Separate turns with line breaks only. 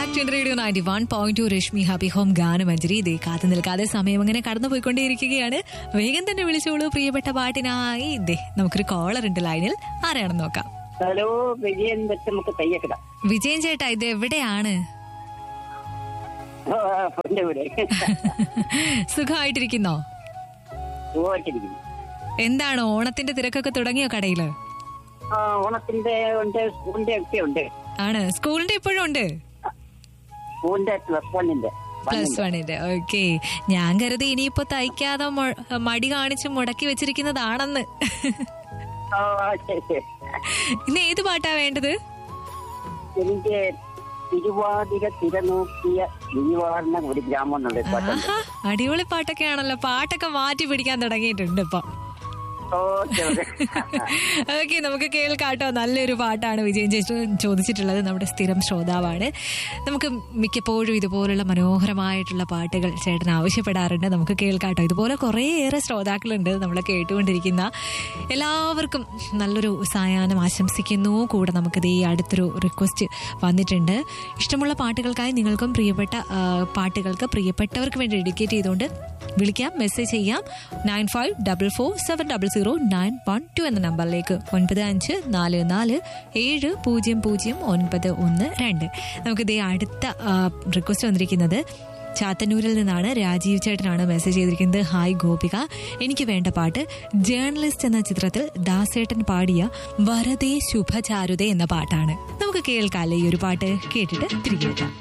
Back to radio ninety one point two Rashmi happy home Ganamanjari ഇതേ കാത്തു നിൽക്കാതെ സമയം അങ്ങനെ കടന്നു പോയിക്കൊണ്ടേയിരിക്കുകയാണ് വേഗം തന്നെ വിളിച്ചോളൂ പ്രിയപ്പെട്ട പാട്ടിനായി ഇതേ നമുക്കൊരു കോളർ ഉണ്ട് ലൈനിൽ ആരാണെന്ന് നോക്കാം
ഹലോ വിജയൻ വെച്ച് നമുക്ക് തയ്യക്കട
വിജയൻ ചേട്ടാ ഇത് എവിടെയാണ്
എന്റെ വീട്
സുഖമായിട്ടിരിക്കുന്നോ
സുഖമായിട്ടിരിക്കുന്നു
എന്താണ് ഓണത്തിന്റെ തിരക്കൊക്കെ തുടങ്ങിയോ കടയില്
ആ ഓണത്തിന്റെ ഉണ്ട് സ്കൂളിന്റെ ഒക്കെ ഉണ്ട്
ആണ് സ്കൂളിന്റെ ഇപ്പോഴും ഉണ്ട്
സ്കൂളിന്റെ പ്ലസ് വണ്ണിന്റെ
പ്ലസ് വണ്ണിന്റെ ഓക്കെ ഞാൻ കരുതി ഇനിയിപ്പോ തയ്ക്കാതെ മൊ- മടി കാണിച്ച് മുടക്കി വെച്ചിരിക്കുന്നതാണെന്ന്
ആ, ശരി, ശരി.
ഇന്ന് ഏത് പാട്ടാ വേണ്ടത്
എനിക്ക് തിരുവാതിര തിരനോക്കിയ ഗിരിവാറിന ഒരു ഗ്രാമം എന്നുള്ള ഒരു പാട്ടുണ്ട്
ആഹാ, അടിപൊളി പാട്ടൊക്കെ ആണല്ലോ പാട്ടൊക്കെ മാറ്റി പിടിക്കാൻ തുടങ്ങിയിട്ടുണ്ട് ഇപ്പൊ
ഓക്കെ ഓക്കെ
ഓക്കെ നമുക്ക് കേൾക്കാട്ടോ നല്ലൊരു പാട്ടാണ് വിജയൻ ചേച്ചി ചോദിച്ചിട്ടുള്ളത് നമ്മുടെ സ്ഥിരം ശ്രോതാവാണ് നമുക്ക് മിക്കപ്പോഴും ഇതുപോലുള്ള മനോഹരമായിട്ടുള്ള പാട്ടുകൾ ചേട്ടൻ ആവശ്യപ്പെടാറുണ്ട് നമുക്ക് കേൾക്കാട്ടോ ഇതുപോലെ കുറേയേറെ ശ്രോതാക്കളുണ്ട് നമ്മളെ കേട്ടുകൊണ്ടിരിക്കുന്ന എല്ലാവർക്കും നല്ലൊരു സായാഹ്നം ആശംസിക്കുന്നു കൂടെ നമുക്കിത് ഈ അടുത്തൊരു റിക്വസ്റ്റ് വന്നിട്ടുണ്ട് ഇഷ്ടമുള്ള പാട്ടുകൾക്കായി നിങ്ങൾക്കും പ്രിയപ്പെട്ട ആ, പാട്ടുകൾക്ക് പ്രിയപ്പെട്ടവർക്ക് വേണ്ടി ഡെഡിക്കേറ്റ് ചെയ്തുകൊണ്ട് വിളിക്കാം മെസ്സേജ് ചെയ്യാം nine five double four seven double zero nine one two എന്ന നമ്പറിലേക്ക് ഒൻപത് അഞ്ച് നാല് നാല് ഏഴ് പൂജ്യം പൂജ്യം ഒൻപത് ഒന്ന് രണ്ട് നമുക്കിതേ അടുത്ത റിക്വസ്റ്റ് വന്നിരിക്കുന്നത് ചാത്തന്നൂരിൽ നിന്നാണ് രാജീവ് ചേട്ടനാണ് മെസ്സേജ് ചെയ്തിരിക്കുന്നത് ഹായ് ഗോപിക എനിക്ക് വേണ്ട പാട്ട് ജേർണലിസ്റ്റ് എന്ന ചിത്രത്തിൽ ദാസേട്ടൻ പാടിയ വരദേ ശുഭചാരുതേ എന്ന പാട്ടാണ് നമുക്ക് കേൾക്കാല്ലേ ഈ ഒരു പാട്ട് കേട്ടിട്ട് തിരികെ എത്താം